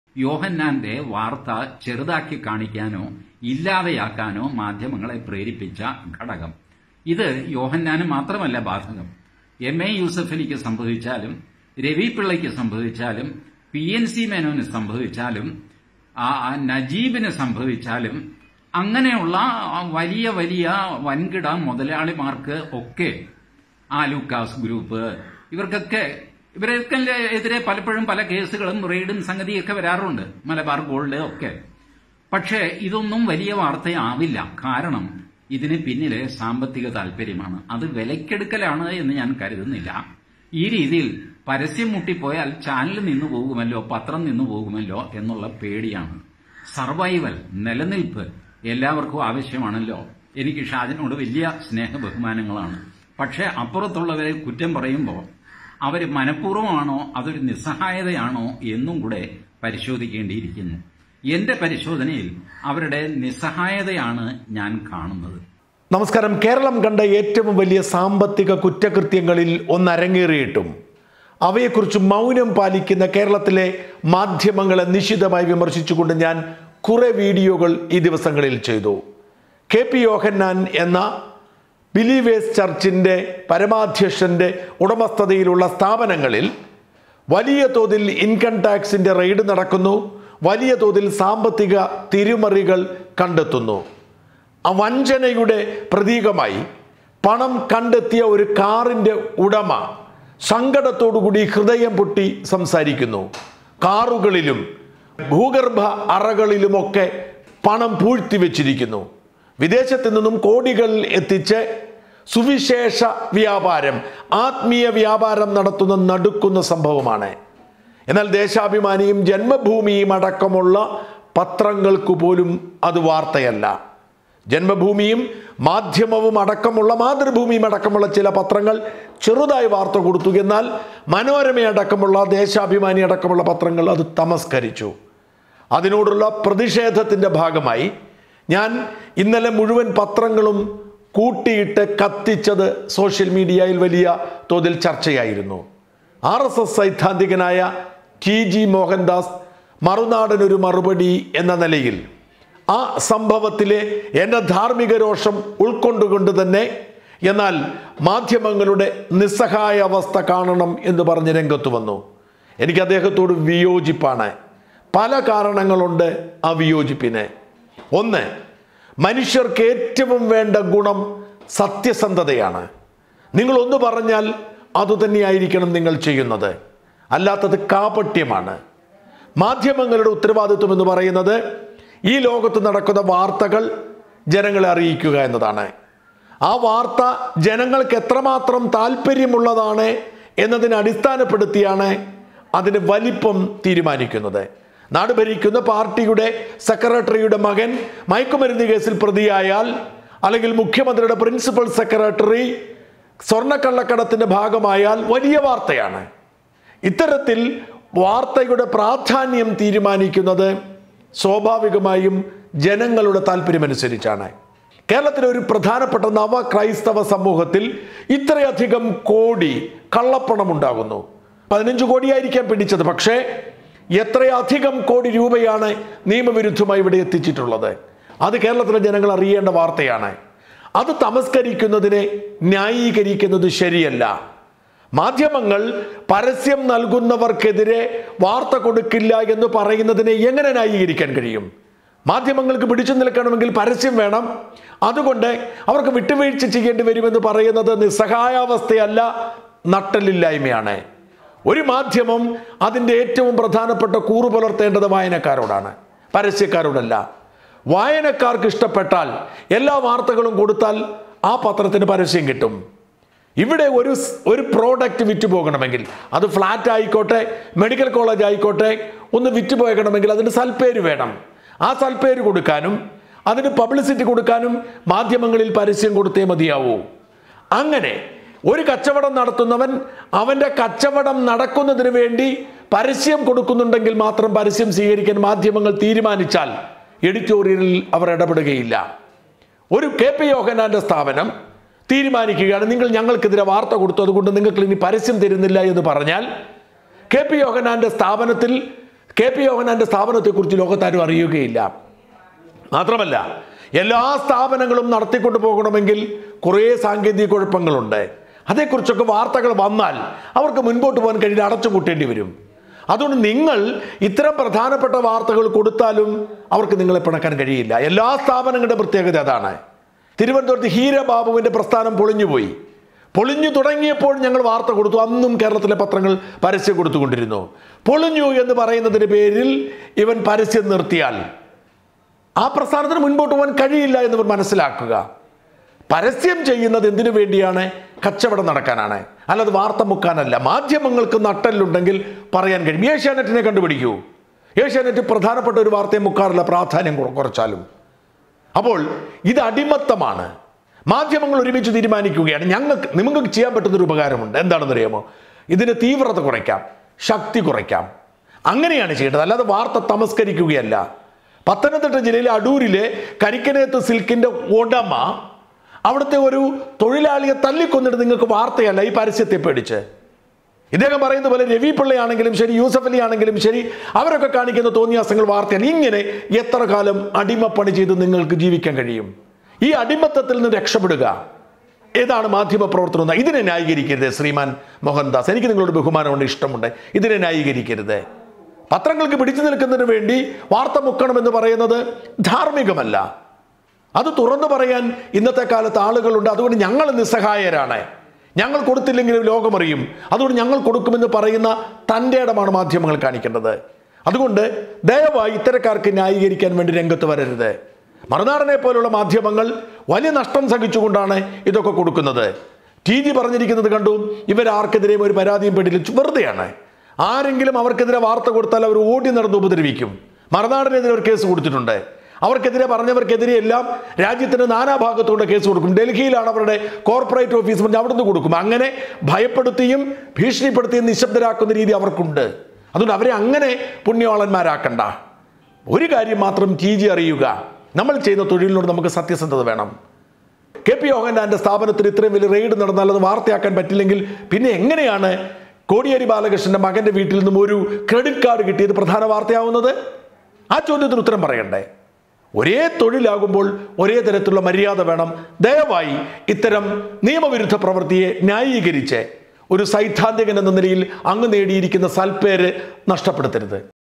യോഹന്നാന്റെ വാർത്ത ചെറുതാക്കി കാണിക്കാനോ ഇല്ലാതെയാക്കാനോ മാധ്യമങ്ങളെ പ്രേരിപ്പിച്ച ഘടകം ഇത് യോഹന്നാന് മാത്രമല്ല ബാധകം എം എ യൂസഫലിക്ക് സംഭവിച്ചാലും രവി പിള്ളയ്ക്ക് സംഭവിച്ചാലും പി എൻ സി മേനോന് സംഭവിച്ചാലും ആ ആ നജീബിന് സംഭവിച്ചാലും അങ്ങനെയുള്ള ആ വലിയ വലിയ വൻകിട മുതലാളിമാർക്ക് ഒക്കെ ആ ലൂക്കാസ് ഗ്രൂപ്പ് ഇവർക്കൊക്കെ ഇവരൊക്കെ എതിരെ പലപ്പോഴും പല കേസുകളും റെയ്ഡും സംഗതിയൊക്കെ വരാറുണ്ട് മലബാർ ഗോൾഡ് ഒക്കെ പക്ഷേ ഇതൊന്നും വലിയ വാർത്തയാവില്ല കാരണം ഇതിന് പിന്നിലെ സാമ്പത്തിക താല്പര്യമാണ് അത് വിലക്കെടുക്കലാണ് എന്ന് ഞാൻ കരുതുന്നില്ല ഈ രീതിയിൽ പരസ്യം മുട്ടിപ്പോയാൽ ചാനൽ നിന്നു പോകുമല്ലോ പത്രം നിന്നു പോകുമല്ലോ എന്നുള്ള പേടിയാണ് സർവൈവൽ നിലനിൽപ്പ് എല്ലാവർക്കും ആവശ്യമാണല്ലോ എനിക്ക് ഷാജനോട് വലിയ സ്നേഹ ബഹുമാനങ്ങളാണ് പക്ഷെ അപ്പുറത്തുള്ളവരെ കുറ്റം പറയുമ്പോൾ അവർ മനഃപൂർവ്വമാണോ അതൊരു നിസ്സഹായതയാണോ എന്നും കൂടെ പരിശോധിക്കേണ്ടിയിരിക്കുന്നു എന്റെ പരിശോധനയിൽ അവരുടെ നിസ്സഹായതയാണ് ഞാൻ കാണുന്നത് നമസ്കാരം കേരളം കണ്ട ഏറ്റവും വലിയ സാമ്പത്തിക കുറ്റകൃത്യങ്ങളിൽ ഒന്ന് അരങ്ങേറിയിട്ടും അവയെക്കുറിച്ച് മൗനം പാലിക്കുന്ന കേരളത്തിലെ മാധ്യമങ്ങളെ നിശിതമായി വിമർശിച്ചുകൊണ്ട് ഞാൻ കുറെ വീഡിയോകൾ ഈ ദിവസങ്ങളിൽ ചെയ്തു കെ പി യോഹന്നാൻ എന്ന ബിലീവേഴ്സ് ചർച്ചിൻ്റെ പരമാധ്യക്ഷൻ്റെ ഉടമസ്ഥതയിലുള്ള സ്ഥാപനങ്ങളിൽ വലിയ തോതിൽ ഇൻകം ടാക്സിന്റെ റെയ്ഡ് നടക്കുന്നു വലിയ തോതിൽ സാമ്പത്തിക തിരിമറികൾ കണ്ടെത്തുന്നു ആ വഞ്ചനയുടെ പ്രതീകമായി പണം കണ്ടെത്തിയ ഒരു കാറിന്റെ ഉടമ സങ്കടത്തോടുകൂടി ഹൃദയം പൊട്ടി സംസാരിക്കുന്നു കാറുകളിലും ഭൂഗർഭ അറകളിലുമൊക്കെ പണം പൂഴ്ത്തി വെച്ചിരിക്കുന്നു വിദേശത്ത് നിന്നും കോടികൾ എത്തിച്ച് സുവിശേഷ വ്യാപാരം ആത്മീയ വ്യാപാരം നടത്തുന്ന നടുക്കുന്ന സംഭവമാണ് എന്നാൽ ദേശാഭിമാനിയും ജന്മഭൂമിയും അടക്കമുള്ള പത്രങ്ങൾക്ക് പോലും അത് വാർത്തയല്ല ജന്മഭൂമിയും മാധ്യമവും അടക്കമുള്ള മാതൃഭൂമിയും അടക്കമുള്ള ചില പത്രങ്ങൾ ചെറുതായി വാർത്ത കൊടുത്തു എന്നാൽ മനോരമ അടക്കമുള്ള ദേശാഭിമാനി അടക്കമുള്ള പത്രങ്ങൾ അത് തമസ്കരിച്ചു അതിനോടുള്ള പ്രതിഷേധത്തിൻ്റെ ഭാഗമായി ഞാൻ ഇന്നലെ മുഴുവൻ പത്രങ്ങളും കൂട്ടിയിട്ട് കത്തിച്ചത് സോഷ്യൽ മീഡിയയിൽ വലിയ തോതിൽ ചർച്ചയായിരുന്നു ആർ എസ് എസ് സൈദ്ധാന്തികനായ ടി ജി മോഹൻദാസ് മറുനാടനൊരു മറുപടി എന്ന നിലയിൽ ആ സംഭവത്തിലെ എൻ്റെ ധാർമ്മിക രോഷം ഉൾക്കൊണ്ടുകൊണ്ട് തന്നെ എന്നാൽ മാധ്യമങ്ങളുടെ നിസ്സഹായ അവസ്ഥ കാണണം എന്ന് പറഞ്ഞ് രംഗത്ത് വന്നു എനിക്ക് അദ്ദേഹത്തോട് വിയോജിപ്പാണ് പല കാരണങ്ങളുണ്ട് ആ വിയോജിപ്പിന് ഒന്ന് മനുഷ്യർക്ക് ഏറ്റവും വേണ്ട ഗുണം സത്യസന്ധതയാണ് നിങ്ങൾ ഒന്ന് പറഞ്ഞാൽ അതുതന്നെയായിരിക്കണം നിങ്ങൾ ചെയ്യുന്നത് അല്ലാത്തത് കാപട്യമാണ് മാധ്യമങ്ങളുടെ ഉത്തരവാദിത്വം എന്ന് പറയുന്നത് ഈ ലോകത്ത് നടക്കുന്ന വാർത്തകൾ ജനങ്ങളെ അറിയിക്കുക എന്നതാണ് ആ വാർത്ത ജനങ്ങൾക്ക് എത്രമാത്രം താല്പര്യമുള്ളതാണ് എന്നതിനെ അടിസ്ഥാനപ്പെടുത്തിയാണ് അതിന് വലിപ്പം തീരുമാനിക്കുന്നത് നാട് ഭരിക്കുന്ന പാർട്ടിയുടെ സെക്രട്ടറിയുടെ മകൻ മയക്കുമരുന്ന് കേസിൽ പ്രതിയായാൽ അല്ലെങ്കിൽ മുഖ്യമന്ത്രിയുടെ പ്രിൻസിപ്പൽ സെക്രട്ടറി സ്വർണ്ണക്കള്ളക്കടത്തിന്റെ ഭാഗമായാൽ വലിയ വാർത്തയാണ് ഇത്തരത്തിൽ വാർത്തയുടെ പ്രാധാന്യം തീരുമാനിക്കുന്നത് സ്വാഭാവികമായും ജനങ്ങളുടെ താല്പര്യമനുസരിച്ചാണ് കേരളത്തിലെ ഒരു പ്രധാനപ്പെട്ട നവ ക്രൈസ്തവ സമൂഹത്തിൽ ഇത്രയധികം കോടി കള്ളപ്പണം ഉണ്ടാകുന്നു പതിനഞ്ച് കോടിയായിരിക്കാം പിടിച്ചത് പക്ഷേ എത്രയധികം കോടി രൂപയാണ് നിയമവിരുദ്ധമായി ഇവിടെ എത്തിച്ചിട്ടുള്ളത് അത് കേരളത്തിലെ ജനങ്ങൾ അറിയേണ്ട വാർത്തയാണ് അത് തമസ്കരിക്കുന്നതിനെ ന്യായീകരിക്കുന്നത് ശരിയല്ല മാധ്യമങ്ങൾ പരസ്യം നൽകുന്നവർക്കെതിരെ വാർത്ത കൊടുക്കില്ല എന്ന് പറയുന്നതിനെ എങ്ങനെ ന്യായീകരിക്കാൻ കഴിയും മാധ്യമങ്ങൾക്ക് പിടിച്ചു നിൽക്കണമെങ്കിൽ പരസ്യം വേണം അതുകൊണ്ട് അവർക്ക് വിട്ടുവീഴ്ച ചെയ്യേണ്ടി വരുമെന്ന് പറയുന്നത് നിസ്സഹായാവസ്ഥയല്ല നട്ടലില്ലായ്മയാണ് ഒരു മാധ്യമം അതിൻ്റെ ഏറ്റവും പ്രധാനപ്പെട്ട കൂറു പുലർത്തേണ്ടത് വായനക്കാരോടാണ് പരസ്യക്കാരോടല്ല വായനക്കാർക്ക് ഇഷ്ടപ്പെട്ടാൽ എല്ലാ വാർത്തകളും കൊടുത്താൽ ആ പത്രത്തിന് പരസ്യം കിട്ടും ഇവിടെ ഒരു സ്- ഒരു പ്രോഡക്റ്റ് വിറ്റ് പോകണമെങ്കിൽ അത് ഫ്ലാറ്റ് ആയിക്കോട്ടെ മെഡിക്കൽ കോളേജ് ആയിക്കോട്ടെ ഒന്ന് വിറ്റ് പോകണമെങ്കിൽ അതിന് സൽപ്പേര് വേണം ആ സൽപ്പേര് കൊടുക്കാനും അതിന് പബ്ലിസിറ്റി കൊടുക്കാനും മാധ്യമങ്ങളിൽ പരസ്യം കൊടുത്തേ മതിയാവൂ അങ്ങനെ ഒരു കച്ചവടം നടത്തുന്നവൻ അവന്റെ കച്ചവടം നടക്കുന്നതിന് വേണ്ടി പരസ്യം കൊടുക്കുന്നുണ്ടെങ്കിൽ മാത്രം പരസ്യം സ്വീകരിക്കാൻ മാധ്യമങ്ങൾ തീരുമാനിച്ചാൽ എഡിറ്റോറിയലിൽ അവർ ഇടപെടുകയില്ല ഒരു കെ പി യോഹനാന്റെ സ്ഥാപനം തീരുമാനിക്കുകയാണ് നിങ്ങൾ ഞങ്ങൾക്കെതിരെ വാർത്ത കൊടുത്തു അതുകൊണ്ട് നിങ്ങൾക്ക് ഇനി പരസ്യം തരുന്നില്ല എന്ന് പറഞ്ഞാൽ കെ പി യോഹനാന്റെ സ്ഥാപനത്തിൽ കെ പി യോഹനാന്റെ സ്ഥാപനത്തെക്കുറിച്ച് ലോകത്താരും അറിയുകയില്ല മാത്രമല്ല എല്ലാ സ്ഥാപനങ്ങളും നടത്തിക്കൊണ്ടു പോകണമെങ്കിൽ കുറേ സാങ്കേതിക കുഴപ്പങ്ങളുണ്ട് അതേക്കുറിച്ചൊക്കെ വാർത്തകൾ വന്നാൽ അവർക്ക് മുൻപോട്ട് പോകാൻ കഴിയില്ല അടച്ചുപൂട്ടേണ്ടി വരും അതുകൊണ്ട് നിങ്ങൾ ഇത്തരം പ്രധാനപ്പെട്ട വാർത്തകൾ കൊടുത്താലും അവർക്ക് നിങ്ങളെ പിണക്കാൻ കഴിയില്ല എല്ലാ സ്ഥാപനങ്ങളുടെ പ്രത്യേകത അതാണ് തിരുവനന്തപുരത്ത് ഹീരബാബുവിന്റെ പ്രസ്ഥാനം പൊളിഞ്ഞുപോയി പൊളിഞ്ഞു തുടങ്ങിയപ്പോൾ ഞങ്ങൾ വാർത്ത കൊടുത്തു അന്നും കേരളത്തിലെ പത്രങ്ങൾ പരസ്യം കൊടുത്തുകൊണ്ടിരുന്നു പൊളിഞ്ഞു എന്ന് പറയുന്നതിന് പേരിൽ ഇവൻ പരസ്യം നിർത്തിയാൽ ആ പ്രസ്ഥാനത്തിന് മുൻപോട്ട് പോകാൻ കഴിയില്ല എന്നിവർ മനസ്സിലാക്കുക പരസ്യം ചെയ്യുന്നത് എന്തിനു വേണ്ടിയാണ് കച്ചവടം നടക്കാനാണ് അല്ലാതെ വാർത്ത മുക്കാനല്ല മാധ്യമങ്ങൾക്ക് നട്ടല്ലുണ്ടെങ്കിൽ പറയാൻ കഴിയും ഏഷ്യാനെറ്റിനെ കണ്ടുപിടിക്കൂ ഏഷ്യാനെറ്റ് പ്രധാനപ്പെട്ട ഒരു വാർത്തയെ മുക്കാറില്ല പ്രാധാന്യം കുറ- കുറച്ചാലും അപ്പോൾ ഇത് അടിമത്തമാണ് മാധ്യമങ്ങൾ ഒരുമിച്ച് തീരുമാനിക്കുകയാണ് ഞങ്ങൾക്ക് നിങ്ങൾക്ക് ചെയ്യാൻ പറ്റുന്നൊരു ഉപകാരമുണ്ട് എന്താണെന്ന് അറിയാമോ ഇതിന് തീവ്രത കുറയ്ക്കാം ശക്തി കുറയ്ക്കാം അങ്ങനെയാണ് ചെയ്യേണ്ടത് അല്ലാതെ വാർത്ത തമസ്കരിക്കുകയല്ല പത്തനംതിട്ട ജില്ലയിലെ അടൂരിലെ കരിക്കനേത്ത് സിൽക്കിന്റെ ഉടമ അവിടുത്തെ ഒരു തൊഴിലാളിയെ തല്ലിക്കൊന്നിട്ട് നിങ്ങൾക്ക് വാർത്തയല്ല ഈ പരസ്യത്തെ പേടിച്ച് ഇദ്ദേഹം പറയുന്ന പോലെ രവി പിള്ളയാണെങ്കിലും ശരി യൂസഫ് അലി ആണെങ്കിലും ശരി അവരൊക്കെ കാണിക്കുന്ന തോന്നിയാസങ്ങൾ വാർത്തയാണ് ഇങ്ങനെ എത്ര കാലം അടിമപ്പണി ചെയ്ത് നിങ്ങൾക്ക് ജീവിക്കാൻ കഴിയും ഈ അടിമത്തത്തിൽ നിന്ന് രക്ഷപ്പെടുക ഏതാണ് മാധ്യമ പ്രവർത്തനം എന്ന് ഇതിനെ ന്യായീകരിക്കരുത് ശ്രീമാൻ മോഹൻദാസ് എനിക്ക് നിങ്ങളോട് ബഹുമാനമുണ്ട് ഇഷ്ടമുണ്ട് ഇതിനെ ന്യായീകരിക്കരുത് പത്രങ്ങൾക്ക് പിടിച്ചു നിൽക്കുന്നതിന് വേണ്ടി വാർത്ത മുക്കണമെന്ന് പറയുന്നത് ധാർമ്മികമല്ല അത് തുറന്നു പറയാൻ ഇന്നത്തെ കാലത്ത് ആളുകളുണ്ട് അതുകൊണ്ട് ഞങ്ങൾ നിസ്സഹായരാണ് ഞങ്ങൾ കൊടുത്തില്ലെങ്കിലും ലോകമറിയും അതുകൊണ്ട് ഞങ്ങൾ കൊടുക്കുമെന്ന് പറയുന്ന തൻ്റെ ഇടമാണ് മാധ്യമങ്ങൾ കാണിക്കേണ്ടത് അതുകൊണ്ട് ദയവായി ഇത്തരക്കാർക്ക് ന്യായീകരിക്കാൻ വേണ്ടി രംഗത്ത് വരരുത് മറുനാടനെ പോലുള്ള മാധ്യമങ്ങൾ വലിയ നഷ്ടം സഹിച്ചുകൊണ്ടാണ് ഇതൊക്കെ കൊടുക്കുന്നത് ടി ജി പറഞ്ഞിരിക്കുന്നത് കണ്ടു ഇവരാർക്കെതിരെയും ഒരു പരാതിയും പെടില്ല വെറുതെയാണ് ആരെങ്കിലും അവർക്കെതിരെ വാർത്ത കൊടുത്താൽ അവർ ഓടി നടന്ന് ഉപദ്രവിക്കും മറുനാടിനെതിരെ ഒരു കേസ് കൊടുത്തിട്ടുണ്ട് അവർക്കെതിരെ പറഞ്ഞവർക്കെതിരെ എല്ലാം രാജ്യത്തിന്റെ നാനാഭാഗത്തുകൊണ്ട് കേസ് കൊടുക്കും ഡൽഹിയിലാണ് അവരുടെ കോർപ്പറേറ്റ് ഓഫീസ് പറഞ്ഞ് അവിടുന്ന് കൊടുക്കും അങ്ങനെ ഭയപ്പെടുത്തിയും ഭീഷണിപ്പെടുത്തിയും നിശബ്ദരാക്കുന്ന രീതി അവർക്കുണ്ട് അതുകൊണ്ട് അവരെ അങ്ങനെ പുണ്യവാളന്മാരാക്കണ്ട ഒരു കാര്യം മാത്രം ടി ജി അറിയുക നമ്മൾ ചെയ്യുന്ന തൊഴിലിനോട് നമുക്ക് സത്യസന്ധത വേണം കെ പി യോഹൻഡാന്റെ സ്ഥാപനത്തിൽ ഇത്രയും വലിയ റെയ്ഡ് നടന്നാൽ അത് വാർത്തയാക്കാൻ പറ്റില്ലെങ്കിൽ പിന്നെ എങ്ങനെയാണ് കോടിയേരി ബാലകൃഷ്ണന്റെ മകന്റെ വീട്ടിൽ നിന്നും ഒരു ക്രെഡിറ്റ് കാർഡ് കിട്ടിയത് പ്രധാന വാർത്തയാവുന്നത് ആ ചോദ്യത്തിന് ഉത്തരം പറയണ്ടേ ഒരേ തൊഴിലാകുമ്പോൾ ഒരേ തരത്തിലുള്ള മര്യാദ വേണം ദയവായി ഇത്തരം നിയമവിരുദ്ധ പ്രവൃത്തിയെ ന്യായീകരിച്ച് ഒരു സൈദ്ധാന്തികൻ എന്ന നിലയിൽ അങ്ങ് നേടിയിരിക്കുന്ന സൽപ്പേര് നഷ്ടപ്പെടുത്തരുത്